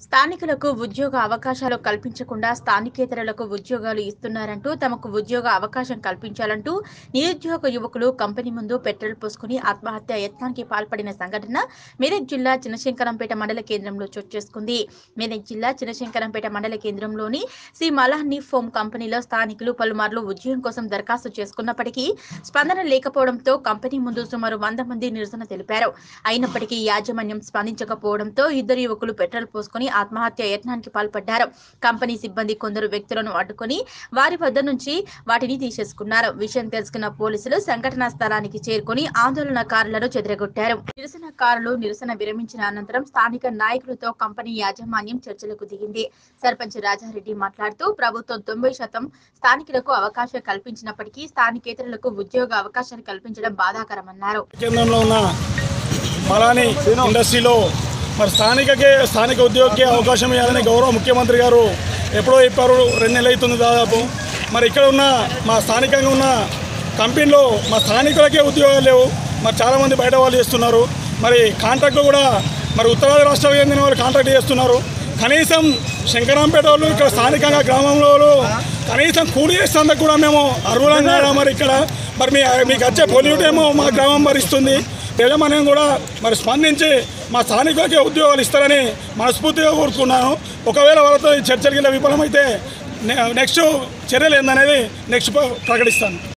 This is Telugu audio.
స్థానికులకు ఉద్యోగ అవకాశాలు కల్పించకుండా స్థానికేతరులకు ఉద్యోగాలు ఇస్తున్నారంటూ తమకు ఉద్యోగ అవకాశం కల్పించాలంటూ నిరుద్యోగ యువకులు కంపెనీ ముందు పెట్రోల్ పోసుకుని ఆత్మహత్య యత్నానికి పాల్పడిన సంఘటన మెదక్ జిల్లా చినశంకరంపేట మండల కేంద్రంలో చోటు చేసుకుంది మెదక్ జిల్లా చినశంకరంపేట మండల కేంద్రంలోని శ్రీ మలాహ్ని ఫోమ్ కంపెనీలో స్థానికులు పలుమార్లు ఉద్యోగం కోసం దరఖాస్తు చేసుకున్నప్పటికీ స్పందన లేకపోవడంతో కంపెనీ ముందు సుమారు వంద మంది నిరసన తెలిపారు అయినప్పటికీ యాజమాన్యం స్పందించకపోవడంతో ఇద్దరు యువకులు పెట్రోల్ పోసుకొని ఆత్మహత్య యత్నానికి పాల్పడ్డారు కంపెనీ సిబ్బంది కొందరు వ్యక్తులను అడ్డుకొని వారి వద్ద నుంచి వాటిని తీసేసుకున్నారు విషయం తెలుసుకున్న పోలీసులు సంఘటనా స్థలానికి చేరుకొని ఆందోళనకారులను చెదరగొట్టారు నిరసనకారులు నిరసన విరమించిన అనంతరం స్థానిక నాయకులతో కంపెనీ యాజమాన్యం చర్చలకు దిగింది సర్పంచ్ రాజారెడ్డి మాట్లాడుతూ ప్రభుత్వం తొంభై శాతం స్థానికులకు అవకాశం కల్పించినప్పటికీ స్థానికేతరులకు ఉద్యోగ అవకాశాలు కల్పించడం బాధాకరమన్నారు కేంద్రంలో ఉన్న మలాని ఇండస్ట్రీలో మరి స్థానికకే స్థానిక ఉద్యోగికి అవకాశం ఇవ్వాలని గౌరవ ముఖ్యమంత్రి గారు ఎప్పుడో చెప్పారు రెండు నెలలు అవుతుంది దాదాపు మరి ఇక్కడ ఉన్న మా స్థానికంగా ఉన్న కంపెనీలో మా స్థానికులకే ఉద్యోగాలు లేవు మరి చాలామంది బయట వాళ్ళు చేస్తున్నారు మరి కాంట్రాక్ట్లు కూడా మరి ఉత్తరాది రాష్ట్రాలకు చెందిన వాళ్ళు కాంట్రాక్ట్ చేస్తున్నారు కనీసం శంకరాంపేట వాళ్ళు ఇక్కడ స్థానికంగా గ్రామంలో వాళ్ళు కనీసం కూలి చేసేందుకు కూడా మేము అర్హులం కాదా మరి ఇక్కడ మరి మీ మీకు వచ్చే పొల్యూట్ ఏమో మా గ్రామం భరిస్తుంది యజమాన్యం కూడా మరి స్పందించి మా స్థానికులకే ఉద్యోగాలు ఇస్తారని మనస్ఫూర్తిగా కోరుకున్నాను ఒకవేళ వాళ్ళతో ఈ చర్చలు కింద విఫలమైతే నె- నెక్స్ట్ చర్యలు ఏందనేది నెక్స్ట్ ప్రకటిస్తాను